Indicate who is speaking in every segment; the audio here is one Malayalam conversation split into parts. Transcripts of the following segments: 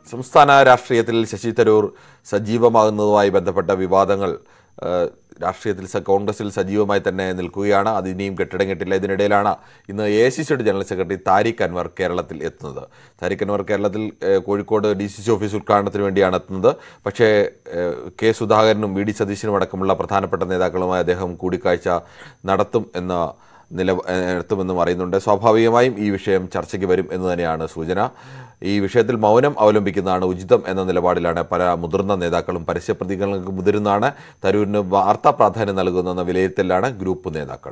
Speaker 1: സംസ്ഥാന രാഷ്ട്രീയത്തിൽ ശശി തരൂർ സജീവമാകുന്നതുമായി ബന്ധപ്പെട്ട വിവാദങ്ങൾ ആ, രാഷ്ട്രീയത്തിൽ സ- കോൺഗ്രസിൽ സജീവമായി തന്നെ നിൽക്കുകയാണ് അത് ഇനിയും കെട്ടിടം കെട്ടില്ല ഇതിനിടയിലാണ് ഇന്ന് എ സി സിയുടെ ജനറൽ സെക്രട്ടറി താരിഖ് അൻവർ കേരളത്തിൽ എത്തുന്നത് താരിഖ് അൻവർ കേരളത്തിൽ ഏ, Kozhikode D C C office ഉദ്ഘാടനത്തിന് വേണ്ടിയാണ് എത്തുന്നത് പക്ഷേ ഏ, കെ സുധാകരനും വി ഡി സതീശനും അടക്കമുള്ള പ്രധാനപ്പെട്ട നേതാക്കളുമായി അദ്ദേഹം കൂടിക്കാഴ്ച നടത്തും എന്ന നില എത്തുമെന്നും അറിയുന്നുണ്ട് സ്വാഭാവികമായും ഈ വിഷയം ചർച്ചയ്ക്ക് വരും എന്ന് തന്നെയാണ് സൂചന ഈ വിഷയത്തിൽ മൗനം അവലംബിക്കുന്നതാണ് ഉചിതം എന്ന നിലപാടിലാണ് പല മുതിർന്ന നേതാക്കളും പരസ്യ പ്രതികരണങ്ങൾക്ക് മുതിരുന്നതാണ് തരൂരിന് വാർത്താ പ്രാധാന്യം നൽകുന്നെന്ന വിലയിരുത്തലാണ് ഗ്രൂപ്പ് നേതാക്കൾ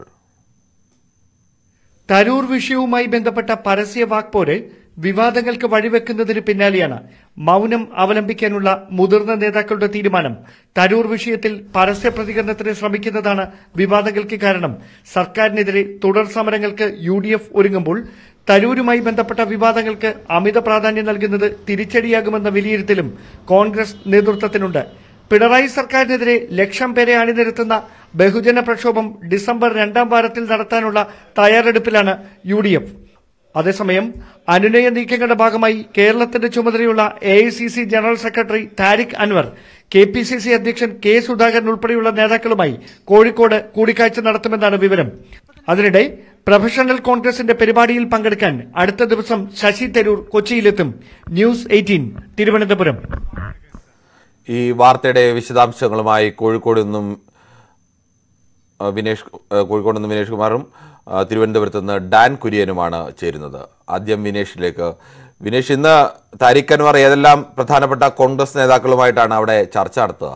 Speaker 2: തരൂർ വിഷയവുമായി ബന്ധപ്പെട്ട പരസ്യ വാക്പോര് വിവാദങ്ങൾക്ക് വഴിവെക്കുന്നതിന് പിന്നാലെയാണ് മൗനം അവലംബിക്കാനുള്ള മുതിർന്ന നേതാക്കളുടെ തീരുമാനം തരൂർ വിഷയത്തിൽ പരസ്യ പ്രതികരണത്തിന് ശ്രമിക്കുന്നതാണ് വിവാദങ്ങൾക്ക് കാരണം സർക്കാരിനെതിരെ തുടർ സമരങ്ങൾക്ക് യു ഡി എഫ് ഒരുങ്ങുമ്പോൾ തരൂരുമായി ബന്ധപ്പെട്ട വിവാദങ്ങൾക്ക് അമിത പ്രാധാന്യം നൽകുന്നത് തിരിച്ചടിയാകുമെന്ന വിലയിരുത്തലും കോൺഗ്രസ് നേതൃത്വത്തിനുണ്ട് പിണറായി സർക്കാരിനെതിരെ ലക്ഷം പേരെ അണിനിരത്തുന്ന ബഹുജന പ്രക്ഷോഭം ഡിസംബർ രണ്ടാം വാരത്തിൽ നടത്താനുള്ള തയ്യാറെടുപ്പിലാണ് യു ഡി എഫ് അതേസമയം അനുനയ നീക്കങ്ങളുടെ ഭാഗമായി കേരളത്തിന്റെ ചുമതലയുള്ള A I C C general secretary Tariq Anwar K P C C അധ്യക്ഷൻ കെ സുധാകരൻ ഉൾപ്പെടെയുള്ള നേതാക്കളുമായി കോഴിക്കോട് കൂടിക്കാഴ്ച നടത്തുമെന്നാണ് വിവരം അതിനിടെ പ്രൊഫഷണൽ കോൺഗ്രസിന്റെ പരിപാടിയിൽ പങ്കെടുക്കാൻ അടുത്ത ദിവസം ശശി തരൂർ കൊച്ചിയിലെത്തും ന്യൂസ് എയ്റ്റീൻ തിരുവനന്തപുരം
Speaker 1: ഈ വാർത്തയുടെ വിശദാംശങ്ങളുമായി കോഴിക്കോട് നിന്നും ആ, വിനേഷ് ആ, കോഴിക്കോട് നിന്ന് വിനേഷ് കുമാറും ആ, തിരുവനന്തപുരത്ത് നിന്ന് ഡാൻ കുര്യനുമാണ് ചേരുന്നത് ആദ്യം വിനേഷിലേക്ക് വിനേഷ് ഇന്ന് താരിഖ് അൻവർ ഏതെല്ലാം പ്രധാനപ്പെട്ട കോൺഗ്രസ് നേതാക്കളുമായിട്ടാണ് അവിടെ ചർച്ച നടത്തുക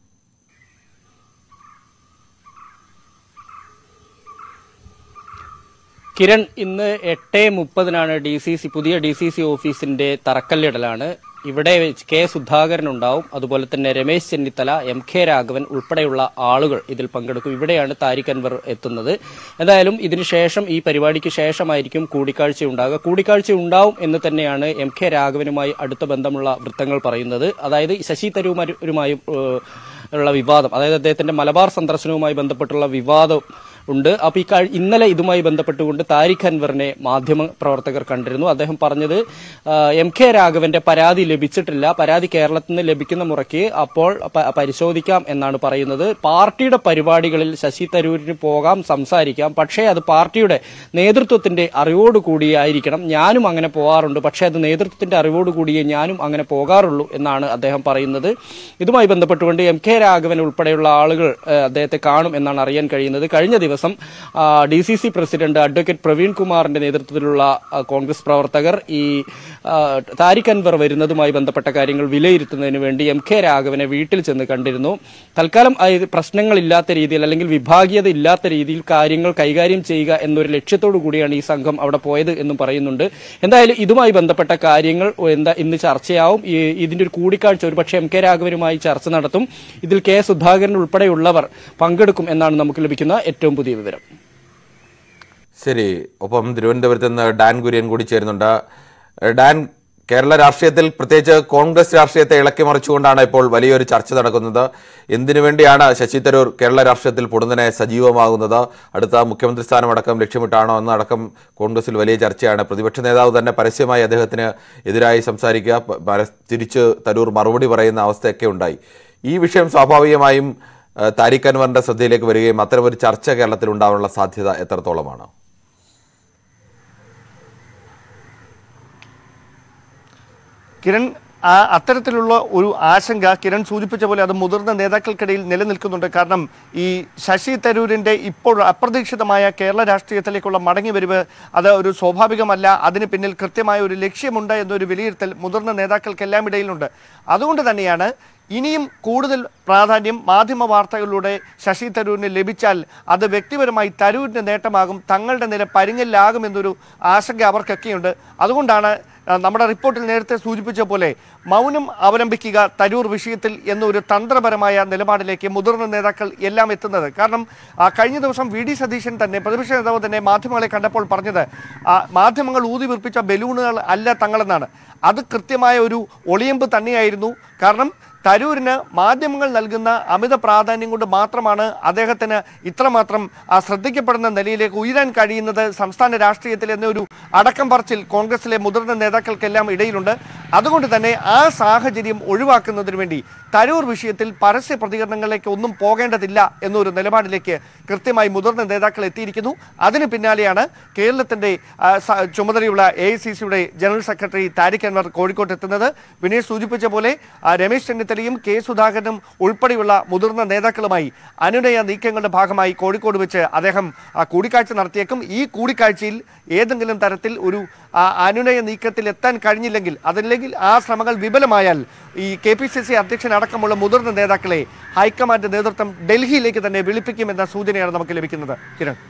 Speaker 3: കിരൺ ഇന്ന് എട്ട് മുപ്പതിനാണ് ഡി സി സി പുതിയ ഡി സി സി ഓഫീസിന്റെ തറക്കല്ലിടലാണ് ഇവിടെ വെച്ച് കെ സുധാകരൻ ഉണ്ടാവും അതുപോലെ തന്നെ രമേശ് ചെന്നിത്തല എം കെ രാഘവൻ ഉൾപ്പെടെയുള്ള ആളുകൾ ഇതിൽ പങ്കെടുക്കും ഇവിടെയാണ് താരിഖ് അൻവർ എത്തുന്നത് എന്തായാലും ഇതിനുശേഷം ഈ പരിപാടിക്ക് ശേഷമായിരിക്കും കൂടിക്കാഴ്ച ഉണ്ടാകുക കൂടിക്കാഴ്ച ഉണ്ടാവും എന്ന് തന്നെയാണ് എം കെ രാഘവനുമായി അടുത്ത ബന്ധമുള്ള വൃത്തങ്ങൾ പറയുന്നത് അതായത് ശശി തരൂരുമായും ഏഹ്, ഉള്ള വിവാദം അതായത് അദ്ദേഹത്തിന്റെ മലബാർ സന്ദർശനവുമായി ബന്ധപ്പെട്ടുള്ള വിവാദം ഉണ്ട് അപ്പൊ ഈ കഴി- ഇന്നലെ ഇതുമായി ബന്ധപ്പെട്ടുകൊണ്ട് താരിഖ് അൻവറിനെ മാധ്യമ പ്രവർത്തകർ കണ്ടിരുന്നു അദ്ദേഹം പറഞ്ഞത് ആ, എം കെ രാഘവന്റെ പരാതി ലഭിച്ചിട്ടില്ല പരാതി കേരളത്തിൽ നിന്ന് ലഭിക്കുന്ന മുറയ്ക്ക് അപ്പോൾ പ- പരിശോധിക്കാം എന്നാണ് പറയുന്നത് പാർട്ടിയുടെ പരിപാടികളിൽ ശശി തരൂരിന് പോകാം സംസാരിക്കാം പക്ഷേ അത് പാർട്ടിയുടെ നേതൃത്വത്തിന്റെ അറിവോടുകൂടിയായിരിക്കണം ഞാനും അങ്ങനെ പോകാറുണ്ട് പക്ഷേ അത് നേതൃത്വത്തിന്റെ അറിവോടുകൂടിയേ ഞാനും അങ്ങനെ പോകാറുള്ളൂ എന്നാണ് അദ്ദേഹം പറയുന്നത് ഇതുമായി ബന്ധപ്പെട്ടുകൊണ്ട് എം കെ രാഘവൻ ഉൾപ്പെടെയുള്ള ആളുകൾ ഏഹ്, അദ്ദേഹത്തെ കാണും എന്നാണ് അറിയാൻ കഴിയുന്നത് കഴിഞ്ഞ ദിവസം D C C president advocate Praveen കുമാറിന്റെ നേതൃത്വത്തിലുള്ള ആ, കോൺഗ്രസ് പ്രവർത്തകർ ഈ ആ, താരിഖ് അൻവർ വരുന്നതുമായി ബന്ധപ്പെട്ട കാര്യങ്ങൾ വിലയിരുത്തുന്നതിന് വേണ്ടി എം കെ രാഘവനെ വീട്ടിൽ ചെന്ന് കണ്ടിരുന്നു തൽക്കാലം ആ, ഇത് പ്രശ്നങ്ങളില്ലാത്ത രീതിയിൽ അല്ലെങ്കിൽ വിഭാഗീയത ഇല്ലാത്ത രീതിയിൽ കാര്യങ്ങൾ കൈകാര്യം ചെയ്യുക എന്നൊരു ലക്ഷ്യത്തോടു കൂടിയാണ് ഈ സംഘം അവിടെ പോയത് എന്നും പറയുന്നുണ്ട് എന്തായാലും ഇതുമായി ബന്ധപ്പെട്ട കാര്യങ്ങൾ എന്താ ഇന്ന് ചർച്ചയാവും ഈ ഇതിന്റെ ഒരു കൂടിക്കാഴ്ച ഒരുപക്ഷെ എം കെ രാഘവനുമായി ചർച്ച നടത്തും ഇതിൽ കെ സുധാകരൻ ഉൾപ്പെടെയുള്ളവർ പങ്കെടുക്കും എന്നാണ് നമുക്ക് ലഭിക്കുന്ന ഏറ്റവും പുതിയ വിവരം
Speaker 1: ശരി ഒപ്പം തിരുവനന്തപുരത്ത് നിന്ന് ഡാൻ കുര്യൻ കൂടി ചേരുന്നുണ്ട് ഏഹ് ഡാൻ കേരള രാഷ്ട്രീയത്തിൽ പ്രത്യേകിച്ച് കോൺഗ്രസ് രാഷ്ട്രീയത്തെ ഇളക്കി മറിച്ചുകൊണ്ടാണ് ഇപ്പോൾ വലിയൊരു ചർച്ച നടക്കുന്നത് എന്തിനു വേണ്ടിയാണ് ശശി തരൂർ കേരള രാഷ്ട്രീയത്തിൽ പൊടുന്നനെ സജീവമാകുന്നത് അടുത്ത മുഖ്യമന്ത്രി സ്ഥാനമടക്കം ലക്ഷ്യമിട്ടാണോ എന്നടക്കം കോൺഗ്രസിൽ വലിയ ചർച്ചയാണ് പ്രതിപക്ഷ നേതാവ് തന്നെ പരസ്യമായി അദ്ദേഹത്തിന് എതിരായി സംസാരിക്കുക പ- പര- തിരിച്ച് തരൂർ മറുപടി പറയുന്ന അവസ്ഥയൊക്കെ ഉണ്ടായി ഈ വിഷയം സ്വാഭാവികമായും ഏഹ് താരിഖ് അൻവറിന്റെ ശ്രദ്ധയിലേക്ക് വരികയും അത്തരമൊരു ചർച്ച കേരളത്തിൽ ഉണ്ടാവാനുള്ള സാധ്യത എത്രത്തോളമാണ്
Speaker 2: കിരൺ ആ അത്തരത്തിലുള്ള ഒരു ആശങ്ക കിരൺ സൂചിപ്പിച്ച പോലെ അത് മുതിർന്ന നേതാക്കൾക്കിടയിൽ നിലനിൽക്കുന്നുണ്ട് കാരണം ഈ ശശി തരൂരിന്റെ ഇപ്പോൾ അപ്രതീക്ഷിതമായ കേരള രാഷ്ട്രീയത്തിലേക്കുള്ള മടങ്ങിവരവ് അത് ഒരു സ്വാഭാവികമല്ല അതിന് പിന്നിൽ കൃത്യമായ ഒരു ലക്ഷ്യമുണ്ട് എന്നൊരു വിലയിരുത്തൽ മുതിർന്ന നേതാക്കൾക്കെല്ലാം ഇടയിലുണ്ട് അതുകൊണ്ട് തന്നെയാണ് ഇനിയും കൂടുതൽ പ്രാധാന്യം മാധ്യമ വാർത്തകളിലൂടെ ശശി തരൂരിന് ലഭിച്ചാൽ അത് വ്യക്തിപരമായി തരൂരിന്റെ നേട്ടമാകും തങ്ങളുടെ നില പരിങ്ങലിലാകും എന്നൊരു ആശങ്ക അവർക്കൊക്കെയുണ്ട് അതുകൊണ്ടാണ് ആ, നമ്മുടെ റിപ്പോർട്ടിൽ നേരത്തെ സൂചിപ്പിച്ച പോലെ മൗനം അവലംബിക്കുക തരൂർ വിഷയത്തിൽ എന്നൊരു തന്ത്രപരമായ നിലപാടിലേക്ക് മുതിർന്ന നേതാക്കൾ എല്ലാം എത്തുന്നത് കാരണം ആ, കഴിഞ്ഞ ദിവസം വി ഡി സതീശൻ തന്നെ പ്രതിപക്ഷ നേതാവ് തന്നെ മാധ്യമങ്ങളെ കണ്ടപ്പോൾ പറഞ്ഞത് ആ, മാധ്യമങ്ങൾ ഊതി വീർപ്പിച്ച ബലൂണുകൾ അല്ല തങ്ങളെന്നാണ്
Speaker 4: അത് കൃത്യമായ ഒരു ഒളിയമ്പ് തന്നെയായിരുന്നു കാരണം തരൂരിന് മാധ്യമങ്ങൾ നൽകുന്ന അമിത പ്രാധാന്യം കൊണ്ട് മാത്രമാണ് അദ്ദേഹത്തിന് ഇത്രമാത്രം ആ, ശ്രദ്ധിക്കപ്പെടുന്ന നിലയിലേക്ക് ഉയരാൻ കഴിയുന്നത് സംസ്ഥാന രാഷ്ട്രീയത്തിൽ എന്നൊരു അടക്കം പറച്ചിൽ കോൺഗ്രസിലെ മുതിർന്ന നേതാക്കൾക്കെല്ലാം ഇടയിലുണ്ട് അതുകൊണ്ട് തന്നെ ആ സാഹചര്യം ഒഴിവാക്കുന്നതിന് വേണ്ടി തരൂർ വിഷയത്തിൽ പരസ്യ പ്രതികരണങ്ങളിലേക്ക് ഒന്നും പോകേണ്ടതില്ല എന്നൊരു നിലപാടിലേക്ക് കൃത്യമായി മുതിർന്ന നേതാക്കൾ എത്തിയിരിക്കുന്നു അതിന് പിന്നാലെയാണ് കേരളത്തിന്റെ ആ, സ- ചുമതലയുള്ള എ ഐ സി സിയുടെ ജനറൽ സെക്രട്ടറി താരിഖ് അൻവർ കോഴിക്കോട്ട് എത്തുന്നത് വിനയ് സൂചിപ്പിച്ച പോലെ ആ, രമേശ് ചെന്നിത്തലയും കെ സുധാകരനും ഉൾപ്പെടെയുള്ള മുതിർന്ന നേതാക്കളുമായി അനുനയ നീക്കങ്ങളുടെ ഭാഗമായി കോഴിക്കോട് വെച്ച് അദ്ദേഹം ആ, കൂടിക്കാഴ്ച നടത്തിയേക്കും ഈ കൂടിക്കാഴ്ചയിൽ ഏതെങ്കിലും തരത്തിൽ ഒരു ആ, അനുനയ നീക്കത്തിൽ എത്താൻ കഴിഞ്ഞില്ലെങ്കിൽ അതല്ലെങ്കിൽ ആ ശ്രമങ്ങൾ വിഫലമായാൽ ഈ കെ പി സി സി അധ്യക്ഷൻ അടക്കമുള്ള മുതിർന്ന നേതാക്കളെ ഹൈക്കമാൻഡ് നേതൃത്വം ഡൽഹിയിലേക്ക് തന്നെ വിളിപ്പിക്കുമെന്ന സൂചനയാണ് നമുക്ക് ലഭിക്കുന്നത് കിരൺ